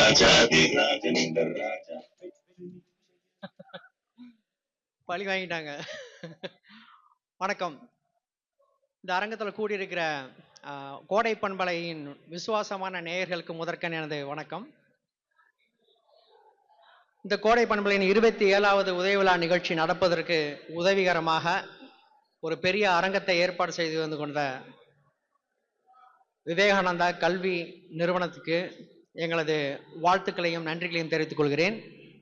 ராஜாதி ராஜன் இந்த ராஜா பழி வாங்கிட்டாங்க வணக்கம் இந்த அரங்கத்தில் கூடியிருக்கிற ஆ, கோடை பண்பலையின் விசுவாசமான நேயர்களுக்கு முதற்கண் எனது வணக்கம் இந்த கோடை பண்பலையின் இருபத்தி ஏழாவது உதய விழா நிகழ்ச்சி நடப்பதற்கு உதவிகரமாக ஒரு பெரிய அரங்கத்தை ஏற்பாடு செய்து வந்து கொண்ட விவேகானந்தா கல்வி நிறுவனத்துக்கு எங்களது வாழ்த்துக்களையும் நன்றிகளையும் தெரிவித்துக் கொள்கிறேன்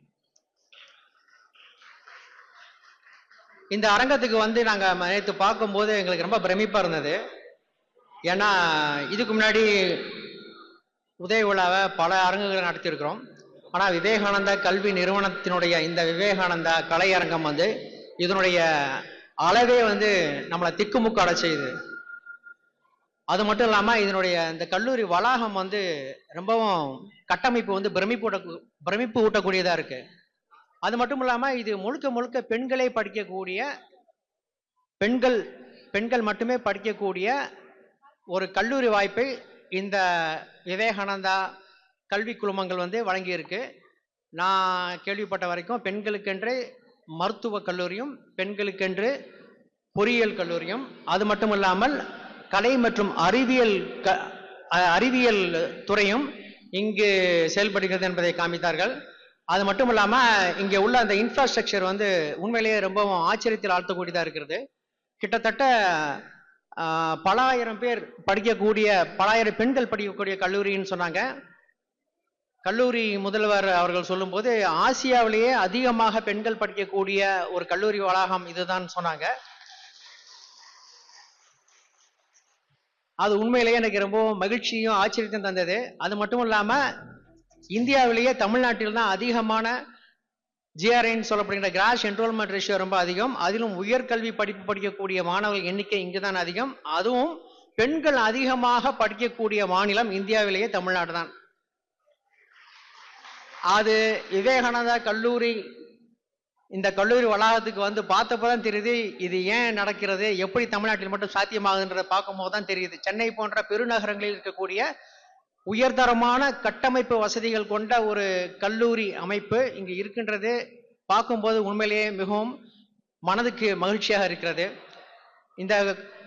இந்த அரங்கத்துக்கு வந்து நாங்கள் நேற்று பார்க்கும்போது எங்களுக்கு ரொம்ப பிரமிப்பாக இருந்தது ஏன்னா இதுக்கு முன்னாடி உதய விழாவை பல அரங்குகளை நடத்தியிருக்கிறோம் ஆனால் விவேகானந்தா கல்வி நிறுவனத்தினுடைய இந்த விவேகானந்தா கலை அரங்கம் வந்து இதனுடைய அளவே வந்து நம்மளை திக்குமுக்காட செய்யுது அது மட்டும் இல்லாமல் இதனுடைய இந்த கல்லூரி வளாகம் வந்து ரொம்பவும் கட்டமைப்பு வந்து பிரமிப்பு ஊட்ட பிரமிப்பு ஊட்டக்கூடியதாக இருக்கு அது மட்டும் இல்லாமல் இது முழுக்க முழுக்க பெண்களே படிக்கக்கூடிய பெண்கள் பெண்கள் மட்டுமே படிக்கக்கூடிய ஒரு கல்லூரி வாய்ப்பை இந்த விவேகானந்தா கல்வி குழுமங்கள் வந்து வழங்கியிருக்கு நான் கேள்விப்பட்ட வரைக்கும் பெண்களுக்கென்று மருத்துவக் கல்லூரியும் பெண்களுக்கென்று பொறியியல் கல்லூரியும் அது மட்டும் இல்லாமல் கலை மற்றும் அறிவியல் க அ- அறிவியல் துறையும் இங்கு செயல்படுகிறது என்பதை காமித்தார்கள் அது மட்டும் இல்லாமல் இங்கே உள்ள அந்த இன்ஃப்ராஸ்ட்ரக்சர் வந்து உண்மையிலேயே ரொம்பவும் ஆச்சரியத்தில் ஆழ்த்தக்கூடியதாக இருக்கிறது கிட்டத்தட்ட ஆஹ், பல ஆயிரம் பேர் படிக்கக்கூடிய பல ஆயிரம் பெண்கள் படிக்கக்கூடிய கல்லூரின்னு சொன்னாங்க கல்லூரி முதல்வர் அவர்கள் சொல்லும்போது ஆசியாவிலேயே அதிகமாக பெண்கள் படிக்கக்கூடிய ஒரு கல்லூரி வளாகம் இதுதான் சொன்னாங்க அது உண்மையிலேயே எனக்கு ரொம்ப மகிழ்ச்சியும் ஆச்சரியத்தையும் தந்தது அது மட்டும் இல்லாம இந்தியாவிலேயே தமிழ்நாட்டில் தான் அதிகமான ஜிஆர்ஐன்னு சொல்லப்படுகிற கிராஸ் என்ரோல்மெண்ட் ரேஷியோ ரொம்ப அதிகம் அதிலும் உயர்கல்வி படிப்பு படிக்கக்கூடிய மாணவர்கள் எண்ணிக்கை இங்கு தான் அதிகம் அதுவும் பெண்கள் அதிகமாக படிக்கக்கூடிய மாநிலம் இந்தியாவிலேயே தமிழ்நாடு தான் அது விவேகானந்தா கல்லூரி இந்த கல்லூரி வளாகத்துக்கு வந்து பார்த்தப்போ தான் தெரியுது இது ஏன் நடக்கிறது எப்படி தமிழ்நாட்டில் மட்டும் சாத்தியமாகுதுன்றதை பார்க்கும்போது தான் தெரியுது சென்னை போன்ற பெருநகரங்களில் இருக்கக்கூடிய உயர்தரமான கட்டமைப்பு வசதிகள் கொண்ட ஒரு கல்லூரி அமைப்பு இங்கு இருக்கின்றது பார்க்கும்போது உண்மையிலேயே மிகவும் மனதுக்கு மகிழ்ச்சியாக இருக்கிறது இந்த